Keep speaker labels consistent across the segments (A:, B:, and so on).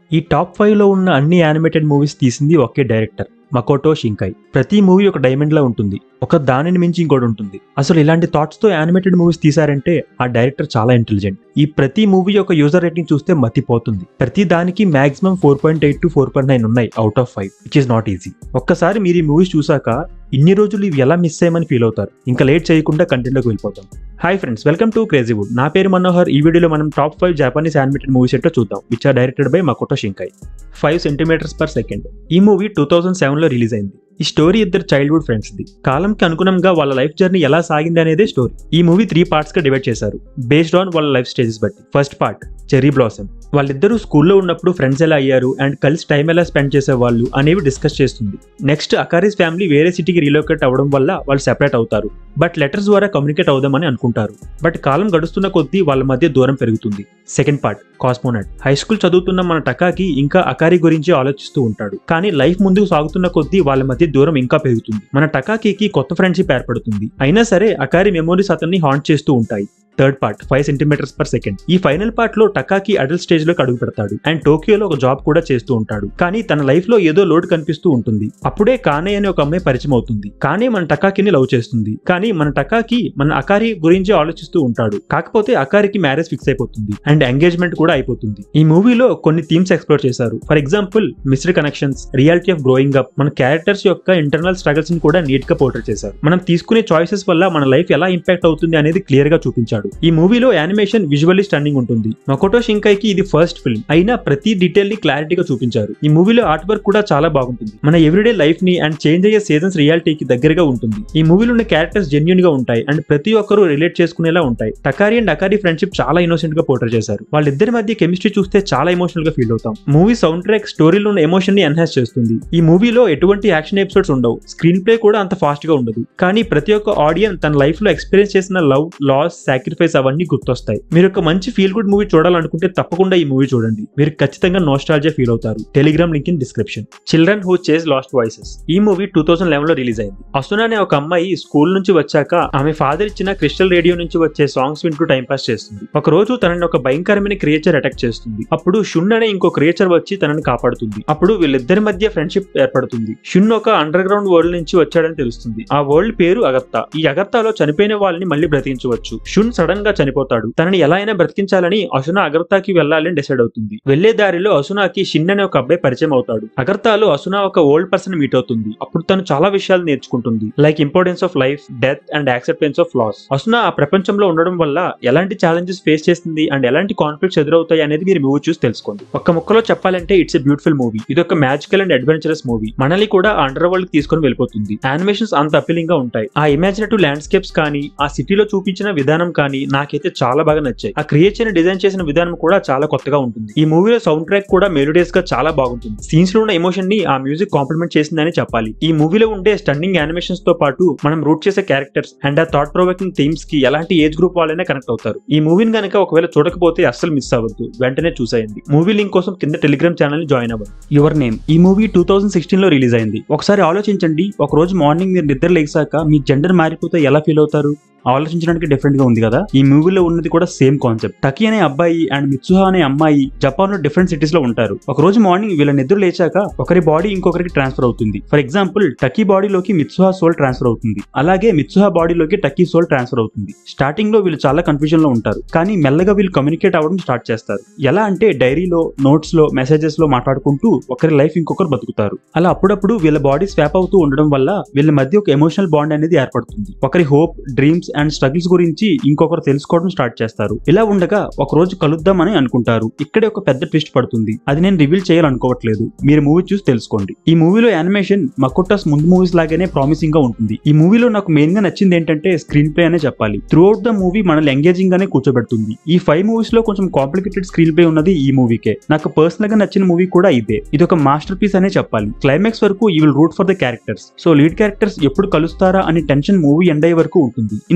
A: ఈ top five లో ఉన్న అన్ని యానిమేటెడ్ మూవీస్ తీసింది ఒకే డైరెక్టర్ మకోటో షింకై ప్రతి మూవీ ఒక డైమండ్ లా ఉంటుంది ఒక దానిని మించి ఇంకోటి ఉంటుంది అసలు ఇలాంటి థాట్స్ తో యానిమేటెడ్ మూవీస్ తీసారంటే ఆ డైరెక్టర్ చాలా ఇంటెలిజెంట్ ఈ ప్రతి మూవీ యొక్క యూజర్ రేటింగ్ చూస్తే మతిపోతుంది ప్రతి దానికి maximum four point eight to four point nine ఉన్నాయి out of five which is not easy ఒక్కసారి మీరు ఈ మూవీస్ చూసాక ఇన్ని రోజులు ఇవి ఎలా మిస్ అయ్యమని ఫీల్ అవుతారు ఇంకా లేట్ చేయకుండా కంటెంట్లోకి వెళ్ళిపోతాం hi friends welcome to Crazywood నా పేరు మనోహర్ ఈ వీడియోలో మనం top five Japanese animated movies ఏంటో చూద్దాం which are directed by Makoto Shinkai five centimetres per second ఈ మూవీ టూ థౌసండ్ సెవెన్లో రిలీజ్ అయింది ఈ స్టోరీ ఇద్దరు చైల్డ్హుడ్ ఫ్రెండ్స్ ది కాలంకి అనుగుణంగా వాళ్ళ లైఫ్ జర్నీ ఎలా సాగింది అనేదే స్టోరీ ఈ మూవీ త్రీ పార్ట్స్ గా డివైడ్ చేశారు బేస్డ్ ఆన్ వాళ్ళ లైఫ్ స్టేజెస్ బట్టి ఫస్ట్ పార్ట్ చెరీ బ్లాసమ్ వాళ్ళిద్దరూ స్కూల్లో ఉన్నప్పుడు ఫ్రెండ్స్ ఎలా అయ్యారు అండ్ కలిసి టైం ఎలా స్పెండ్ చేసేవాళ్ళు అనేవి డిస్కస్ చేస్తుంది నెక్స్ట్ అకారీస్ ఫ్యామిలీ వేరే సిటీకి రీలోకేట్ అవ్వడం వల్ల వాళ్ళు సెపరేట్ అవుతారు బట్ లెటర్స్ ద్వారా కమ్యూనికేట్ అవుదామని అనుకుంటారు బట్ కాలం గడుస్తున్న కొద్దీ వాళ్ళ మధ్య దూరం పెరుగుతుంది second part cosmonaut high school చదువుతున్న మన టకాకి ఇంకా అకారి గురించి ఆలోచిస్తూ ఉంటాడు కానీ లైఫ్ ముందుకు సాగుతున్న కొద్దీ వాళ్ళ మధ్య దూరం ఇంకా పెరుగుతుంది మన టకాకి కొత్త ఫ్రెండ్షిప్ ఏర్పడుతుంది అయినా సరే అకారి మెమోరీస్ అతన్ని హాంట్ చేస్తూ ఉంటాయి third part five centimetres per second ఈ ఫైనల్ పార్ట్ లో టకాకి అడల్ట్ స్టేజ్ లోకి అడుగు పెడతాడు అండ్ టోక్యోలో ఒక జాబ్ కూడా చేస్తూ ఉంటాడు కానీ తన లైఫ్ లో ఏదో లోడ్ కనిపిస్తూ ఉంటుంది అప్పుడే కానే అనే ఒక అమ్మాయి పరిచయం అవుతుంది కానే మన టకాకిని లవ్ చేస్తుంది కానీ మన టకాకి మన అకారి గురించి ఆలోచిస్తూ ఉంటాడు కాకపోతే అకారికి మ్యారేజ్ ఫిక్స్ అయిపోతుంది అండ్ ఎంగేజ్మెంట్ కూడా అయిపోతుంది ఈ మూవీలో కొన్ని థీమ్స్ ఎక్స్ప్లోర్ చేశారు for example missed connections reality of growing up మన క్యారెక్టర్స్ యొక్క ఇంటర్నల్ స్ట్రగల్స్ ని కూడా నీట్ గా పోర్ట్రేట్ చేశారు మనం తీసుకునే చాయిసెస్ వల్ల మన లైఫ్ ఎలా ఇంపాక్ట్ అవుతుంది అనేది క్లియర్ గా చూపించాడు ఈ మూవీలో యానిమేషన్ విజువల్లీ స్టన్నింగ్ ఉంటుంది మకోటో షింకైకి ఇది ఫస్ట్ ఫిల్మ్ అయినా ప్రతి డీటెయిల్ ని క్లారిటీగా చూపించారు ఈ మూవీలో ఆర్ట్ వర్క్ కూడా చాలా బాగుంటుంది మన ఎవ్రీడే లైఫ్ ని అండ్ చేంజ్ అయ్యే సీజన్స్ రియాలిటీకి దగ్గరగా ఉంటుంది ఈ మూవీలో ఉన్న క్యారెక్టర్స్ జెన్యున్ గా ఉంటాయి అండ్ ప్రతి ఒక్కరూ రిలేట్ చేసుకునేలా ఉంటాయి టకారి అండ్ అకారి ఫ్రెండ్షిప్ చాలా ఇన్నోసెంట్ గా పోర్ట్రేట్ చేశారు వాళ్ళిద్దరి మధ్య కెమిస్ట్రీ చూస్తే చాలా ఎమోషనల్ గా ఫీల్ అవుతాం మూవీ సౌండ్ ట్రాక్ స్టోరీలో ఉన్న ఎమోషన్ ని ఎన్హాన్స్ చేస్తుంది ఈ మూవీలో ఎటువంటి యాక్షన్ ఎపిసోడ్స్ ఉండవు స్క్రీన్ ప్లే కూడా అంత ఫాస్ట్ గా ఉండదు కానీ ప్రతి ఒక్క ఆడియన్స్ తన లైఫ్ లో ఎక్స్పీరియన్స్ చేసిన లవ్ లాస్ సాక్రిఫైస్ అవన్నీ గుర్తొస్తాయి మీరు ఒక మంచి ఫీల్ గుడ్ మూవీ చూడాలనుకుంటే తప్పకుండా ఈ మూవీ చూడండి మీరు ఖచ్చితంగా నోస్టాలజీ ఫీల్ అవుతారు Telegram link in description children who chase lost voices ఈ మూవీ టూ థౌసండ్ లెవెన్ లో రిలీజ్ అయింది అసున అనే ఒక అమ్మాయి స్కూల్ నుంచి వచ్చాక ఆమె ఫాదర్ ఇచ్చిన క్రిస్టల్ రేడియో నుంచి వచ్చే సాంగ్స్ వింటూ టైం పాస్ చేస్తుంది ఒక రోజు తనని ఒక భయంకరమైన క్రియేచర్ అటాక్ చేస్తుంది అప్పుడు షున్ అనే ఇంకో క్రియేచర్ వచ్చి తనని కాపాడుతుంది అప్పుడు వీళ్ళిద్దరి మధ్య ఫ్రెండ్షిప్ ఏర్పడుతుంది షున్ ఒక అండర్ గ్రౌండ్ వరల్డ్ నుంచి వచ్చాడని తెలుస్తుంది ఆ వరల్డ్ పేరు అగత్తా ఈ అగత్తాలో చనిపోయిన వాళ్ళని మళ్ళీ బ్రతికించవచ్చు షున్ సడన్ గా చనిపోతాడు తనని ఎలా అయినా బ్రతికించాలని అసున అగర్తాకి వెళ్ళాలని డిసైడ్ అవుతుంది వెళ్లే దారిలో అసునాకి షిన్ అనే ఒక అబ్బాయి పరిచయం అవుతాడు అగర్తాలో అసున ఒక ఓల్డ్ పర్సన్ మీట్ అవుతుంది అప్పుడు తను చాలా విషయాలు నేర్చుకుంటుంది like importance of life death and acceptance of loss Asuna ఆ ప్రపంచంలో ఉండడం వల్ల ఎలాంటి ఛాలెంజెస్ ఫేస్ చేస్తుంది అండ్ ఎలాంటి కాన్ఫ్లిక్ట్స్ ఎదురవుతాయి అనేది మీరు మూవీ చూసి తెలుసుకోండి ఒక్క ముక్కలో చెప్పాలంటే ఇట్స్ ఎ బ్యూటిఫుల్ మూవీ ఇది ఒక మ్యాజికల్ అండ్ అడ్వెంచరస్ మూవీ మనల్ని కూడా అండర్ వరల్డ్ తీసుకొని వెళ్ళిపోతుంది యానిమేషన్స్ అంత అపీలింగ్ గా ఉంటాయి ఆ ఇమాజినేటివ్ ల్యాండ్స్కేప్స్ కానీ ఆ సిటీలో చూపించిన విధానం కానీ నాకైతే చాలా బాగా నచ్చాయి ఆ క్రియేచర్ డిజైన్ చేసిన విధానం కూడా చాలా కొత్తగా ఉంటుంది ఈ మూవీలో సౌండ్ ట్రాక్ కూడా మెలోడియస్ గా చాలా బాగుంటుంది సీన్స్ లో ఉన్న ఎమోషన్ ని ఆ మ్యూజిక్ కాంప్లిమెంట్ చేసిందని చెప్పాలి ఈ మూవీలో ఉండే స్టన్నింగ్ యానిమేషన్స్ తో పాటు మనం రూట్ చేసే క్యారెక్టర్స్ అండ్ ఆ థాట్ ప్రొవోకింగ్ థీమ్స్ కి ఎలాంటి ఏజ్ గ్రూప్ వాళ్ళైనా కనెక్ట్ అవుతారు ఈ మూవీని కనుక ఒకవేళ చూడకపోతే అస్సలు మిస్ అవ్వద్దు వెంటనే చూసేయండి మూవీ లింక్ కోసం కింద టెలిగ్రామ్ ఛానల్ ని జాయిన్ అవ్వండి యువర్ నేమ్ ఈ మూవీ టూ థౌసండ్ సిక్స్టీన్ లో రిలీజ్ అయింది ఒకసారి ఆలోచించండి ఒక రోజు మార్నింగ్ మీరు నిద్ర లేచాక మీ జెండర్ మారిపోతే ఎలా ఫీల్ అవుతారు ఆలోచించడానికి డిఫరెంట్ గా ఉంది కదా ఈ మూవీలో ఉన్నది కూడా సేమ్ కాన్సెప్ట్ టకీ అనే అబ్బాయి అండ్ మిత్సుహా అనే అమ్మాయి జపాన్ లో డిఫరెంట్ సిటీస్ లో ఉంటారు ఒక రోజు మార్నింగ్ వీళ్ళ నిద్ర లేచాక ఒకరి బాడీ ఇంకొకరికి ట్రాన్స్ఫర్ అవుతుంది ఫర్ ఎగ్జాంపుల్ టకీ బాడీలోకి మిత్సుహా సోల్ ట్రాన్స్ఫర్ అవుతుంది అలాగే మిత్సుహా బాడీలోకి టకీ సోల్ ట్రాన్స్ఫర్ అవుతుంది స్టార్టింగ్ లో వీళ్ళు చాలా కన్ఫ్యూజన్ లో ఉంటారు కానీ మెల్లగా వీళ్ళు కమ్యూనికేట్ అవ్వడం స్టార్ట్ చేస్తారు ఎలా అంటే డైరీలో నోట్స్ లో మెసేజెస్ లో మాట్లాడుకుంటూ ఒకరి లైఫ్ ఇంకొకరు బతుకుతారు అలా అప్పుడప్పుడు వీళ్ళ బాడీ స్వాప్ అవుతూ ఉండడం వల్ల వీళ్ళ మధ్య ఒక ఎమోషనల్ బాండ్ అనేది ఏర్పడుతుంది ఒకరి హోప్ డ్రీమ్స్ అండ్ స్ట్రగుల్స్ గురించి ఇంకొకరు తెలుసుకోవడం స్టార్ట్ చేస్తారు ఇలా ఉండగా ఒక రోజు కలుద్దామని అనుకుంటారు ఇక్కడే ఒక పెద్ద ట్విస్ట్ పడుతుంది అది నేను రివీల్ చేయాలనుకోవట్లేదు మీరు మూవీ చూసి తెలుసుకోండి ఈ మూవీలో యానిమేషన్ మకోటాస్ ముందు మూవీస్ లాగానే ప్రామిసింగ్ గా ఉంటుంది ఈ మూవీలో నాకు మెయిన్ గా నచ్చింది ఏంటంటే స్క్రీన్ ప్లే అనే చెప్పాలి త్రూ అవుట్ ద మూవీ మనల్ని ఎంగేజింగ్ గానే కూర్చోబెడుతుంది ఈ ఫైవ్ మూవీస్ లో కొంచెం కాంప్లికేటెడ్ స్క్రీన్ ప్లే ఉన్నది ఈ మూవీకే నాకు పర్సనల్ గా నచ్చిన మూవీ కూడా ఇదే ఇది ఒక మాస్టర్ పీస్ అనే చెప్పాలి క్లైమాక్స్ వరకు ఈ will root for the characters so lead characters ఎప్పుడు కలుస్తారా అని టెన్షన్ మూవీ ఎండ్ అయ్యే వరకు ఉంటుంది ఇన్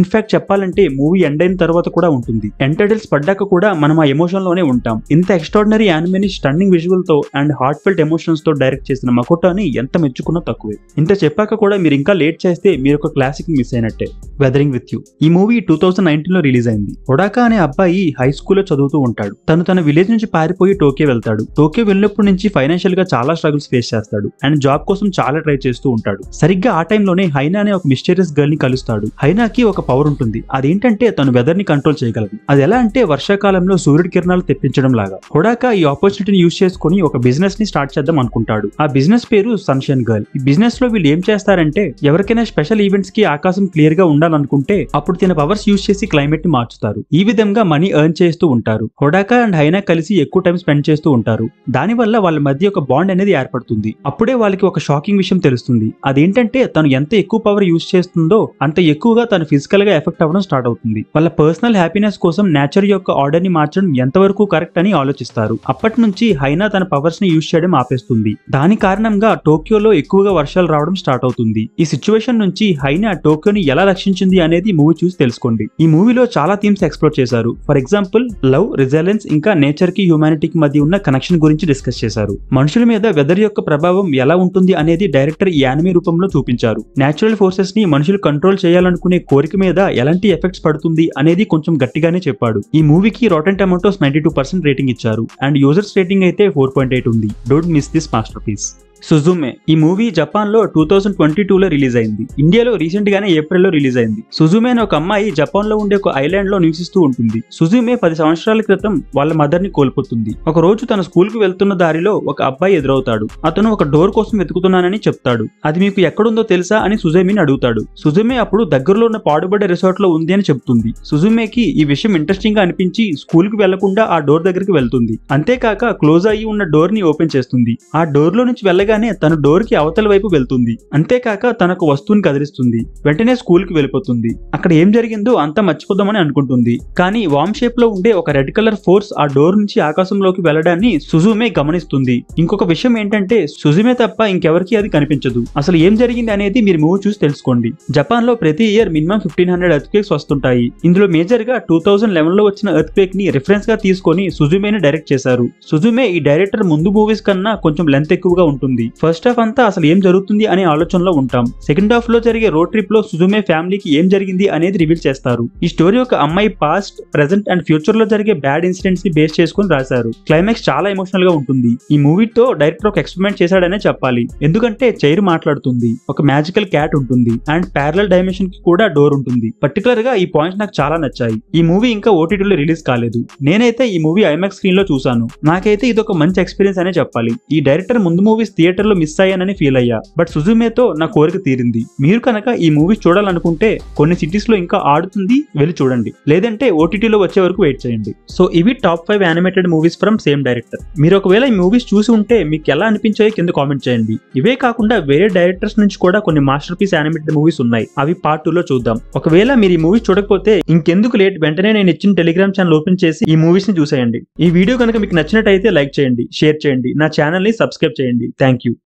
A: ఇన్ఫాక్ట్ చెప్పాలంటే మూవీ ఎండ్ అయిన తర్వాత కూడా ఉంటుంది ఎండ్ టైటిల్స్ పడ్డాక కూడా మనం ఆ ఎమోషన్ లోనే ఉంటాం ఇంత ఎక్స్ట్రాడినరీ యానిమేని స్టన్నింగ్ విజువల్ తో అండ్ హార్ట్ ఫెల్ట్ ఎమోషన్స్ తో డైరెక్ట్ చేసిన మకోటాని ఎంత మెచ్చుకున్నా తక్కువే ఇంత చెప్పాక కూడా మీరు ఇంకా లేట్ చేస్తే మీరు ఒక క్లాసిక్ మిస్ అయినట్టే వెదరింగ్ విత్ యూ ఈ మూవీ టూ థౌసండ్ నైన్టీన్ లో రిలీజ్ అయింది ఒడాకా అనే అబ్బాయి హై స్కూల్లో చదువుతూ ఉంటాడు తను తన విలేజ్ నుంచి పారిపోయి టోక్యో వెళ్తాడు టోక్యో వెళ్ళినప్పటి నుంచి ఫైనాన్షియల్ గా చాలా స్ట్రగుల్స్ ఫేస్ చేస్తాడు అండ్ జాబ్ కోసం చాలా ట్రై చేస్తూ ఉంటాడు సరిగ్గా ఆ టైంలోనే హైనా అనే ఒక మిస్టీరియస్ గర్ల్ ని కలుస్తాడు హైనాకి ఒక పవర్ ఉంటుంది అదేంటంటే తను వెదర్ ని కంట్రోల్ చేయగలదు అది ఎలా అంటే వర్షాకాలంలో సూర్యుడి కిరణాలు తెప్పించడం లాగా హొడాకా ఈ ఆపర్చునిటీని యూస్ చేసుకుని ఒక బిజినెస్ ని స్టార్ట్ చేద్దాం అనుకుంటాడు ఆ బిజినెస్ పేరు సన్షైన్ గర్ల్ ఈ బిజినెస్ లో వీళ్ళు ఏం చేస్తారంటే ఎవరికైనా స్పెషల్ ఈవెంట్స్ కి ఆకాశం క్లియర్ గా ఉండాలనుకుంటే అప్పుడు తిన పవర్స్ యూస్ చేసి క్లైమేట్ ని మార్చుతారు ఈ విధంగా మనీ ఎర్న్ చేస్తూ ఉంటారు హొడాకా అండ్ హైనా కలిసి ఎక్కువ టైం స్పెండ్ చేస్తూ ఉంటారు దాని వల్ల వాళ్ళ మధ్య ఒక బాండ్ అనేది ఏర్పడుతుంది అప్పుడే వాళ్ళకి ఒక షాకింగ్ విషయం తెలుస్తుంది అదేంటంటే తను ఎంత ఎక్కువ పవర్ యూస్ చేస్తుందో అంత ఎక్కువగా తను ఫిజికల్ గా ఎఫెక్ట్ అవ్వడం స్టార్ట్ అవుతుంది వాళ్ళ పర్సనల్ హ్యాపీనెస్ కోసం నేచర్ యొక్క ఆర్డర్ ని మార్చడం ఎంతవరకు కరెక్ట్ అని ఆలోచిస్తారు అప్పటి నుంచి హైనా తన పవర్స్ ని యూస్ చేయడం ఆపేస్తుంది దాని కారణంగా టోక్యోలో ఎక్కువగా వర్షాలు రావడం స్టార్ట్ అవుతుంది ఈ సిచ్యువేషన్ నుంచి హైనా టోక్యోని ఎలా రక్షించింది అనేది మూవీ చూసి తెలుసుకోండి ఈ మూవీలో చాలా థీమ్స్ ఎక్స్ప్లోర్ చేశారు ఫర్ ఎగ్జాంపుల్ లవ్ రిజైలెన్స్ ఇంకా నేచర్ కి హ్యూమానిటీకి మధ్య ఉన్న కనెక్షన్ గురించి డిస్కస్ చేశారు మనుషుల మీద వెదర్ యొక్క ప్రభావం ఎలా ఉంటుంది అనేది డైరెక్టర్ ఈ యానిమే రూపంలో చూపించారు నేచురల్ ఫోర్సెస్ ని మనుషులు కంట్రోల్ చేయాలనుకునే కోరిక మీద ఎలాంటి ఎఫెక్ట్స్ పడుతుంది అనేది కొంచెం గట్టిగానే చెప్పాడు ఈ మూవీకి Rotten Tomatoes ninety two percent rating ఇచ్చారు అండ్ యూజర్స్ రేటింగ్ అయితే ఫోర్ పాయింట్ ఎయిట్ ఉంది don't miss this masterpiece Suzume ఈ మూవీ జపాన్ లో టూ థౌసండ్ ట్వంటీ టూ లో రిలీజ్ అయింది ఇండియాలో రీసెంట్ గానే ఏప్రిల్ లో రిలీజ్ అయింది సుజుమే అనే ఒక అమ్మాయి జపాన్ లో ఉండే ఒక ఐలాండ్ లో నివసిస్తూ ఉంటుంది సుజుమే పది సంవత్సరాల క్రితం వాళ్ళ మదర్ ని కోల్పోతుంది ఒక రోజు తన స్కూల్ కి వెళ్తున్న దారిలో ఒక అబ్బాయి ఎదురవుతాడు అతను ఒక డోర్ కోసం వెతుకుతున్నానని చెప్తాడు అది మీకు ఎక్కడుందో తెలుసా అని సుజుమేని అడుగుతాడు సుజుమే అప్పుడు దగ్గరలో ఉన్న పాడుబడ్డ రిసార్ట్ లో ఉంది అని చెప్తుంది సుజుమేకి ఈ విషయం ఇంట్రెస్టింగ్ గా అనిపించి స్కూల్ కి వెళ్లకుండా ఆ డోర్ దగ్గరికి వెళ్తుంది అంతేకాక క్లోజ్ అయ్యి ఉన్న డోర్ ని ఓపెన్ చేస్తుంది ఆ డోర్ లో నుంచి వెళ్ళగానే తన డోర్ కి అవతల వైపు వెళ్తుంది అంతేకాక తనకు వస్తువుని కదిలిస్తుంది వెంటనే స్కూల్ కి వెళ్ళిపోతుంది అక్కడ ఏం జరిగిందో అంతా మర్చిపోదామని అనుకుంటుంది కానీ వామ్ షేప్ లో ఉండే ఒక రెడ్ కలర్ ఫోర్స్ ఆ డోర్ నుంచి ఆకాశంలోకి వెళ్ళడాన్ని సుజుమే గమనిస్తుంది ఇంకొక విషయం ఏంటంటే సుజుమే తప్ప ఇంకెవరికి అది కనిపించదు అసలు ఏం జరిగింది అనేది మీరు మూవీ చూసి తెలుసుకోండి జపాన్ లో ప్రతి year minimum fifteen hundred earthquakes వస్తుంటాయి ఇందులో మేజర్ గా టూ థౌసండ్ లెవెన్ లో వచ్చిన ఎర్త్ క్వేక్ ని రిఫరెన్స్ గా తీసుకొని సుజుమేని డైరెక్ట్ చేశారు సుజుమే ఈ డైరెక్టర్ ముందు మూవీస్ కన్నా కొంచెం లెంత్ ఎక్కువగా ఉంటుంది ఫస్ట్ హాఫ్ అంతా అసలు ఏం జరుగుతుంది అనే ఆలోచనలో ఉంటాం సెకండ్ హాఫ్ లో జరిగే రోడ్ ట్రిప్ లో సుజుమే ఫ్యామిలీకి ఏం జరిగింది అనేది రివీల్ చేస్తారు ఈ స్టోరీ ఒక అమ్మాయి పాస్ట్ ప్రెసెంట్ అండ్ ఫ్యూచర్ లో జరిగే బ్యాడ్ ఇన్సిడెంట్స్ ని బేస్ చేసుకుని రాశారు క్లైమాక్స్ చాలా ఎమోషనల్ గా ఉంటుంది ఈ మూవీతో డైరెక్టర్ ఒక ఎక్స్పెరిమెంట్ చేశాడనే చెప్పాలి ఎందుకంటే చైర్ మాట్లాడుతుంది ఒక మ్యాజికల్ క్యాట్ ఉంటుంది అండ్ ప్యారలల్ డైమెన్షన్ కి కూడా డోర్ ఉంటుంది పర్టికులర్ గా ఈ పాయింట్స్ నాకు చాలా నచ్చాయి ఈ మూవీ ఇంకా ఓటీటీలో రిలీజ్ కాలేదు నేనైతే ఈ మూవీ ఐమాక్స్ స్క్రీన్ లో చూసాను నాకైతే ఇది ఒక మంచి ఎక్స్పీరియన్స్ అనే చెప్పాలి ఈ డైరెక్టర్ ముందు మూవీస్ థియేటర్ లో మిస్ అయ్యానని ఫీల్ అయ్యా బట్ సుజుమేతో నా కోరిక తీరింది మీరు కనుక ఈ మూవీ చూడాలనుకుంటే కొన్ని సిటీస్ లో ఇంకా ఆడుతుంది వెళ్ళి చూడండి లేదంటే ఓటీటీలో వచ్చే వరకు వెయిట్ చేయండి సో ఇవి top five animated movies from same director మీరు ఒకవేళ ఈ మూవీస్ చూసి ఉంటే మీకు ఎలా అనిపించాయో కింద కామెంట్ చేయండి ఇవే కాకుండా వేరే డైరెక్టర్స్ నుంచి కూడా కొన్ని మాస్టర్ పీస్ యానిమేటెడ్ మూవీస్ ఉన్నాయి అవి పార్ట్ టూ లో చూద్దాం ఒకవేళ మీరు ఈ మూవీస్ చూడకపోతే ఇంకెందుకు లేట్ వెంటనే నేను ఇచ్చిన టెలిగ్రామ్ ఛానల్ ఓపెన్ చేసి ఈ మూవీస్ ని చూసేయండి ఈ వీడియో కనుక మీకు నచ్చినట్టయితే లైక్ చేయండి షేర్ చేయండి నా ఛానల్ ని సబ్స్క్రైబ్ చేయండి థ్యాంక్ యూ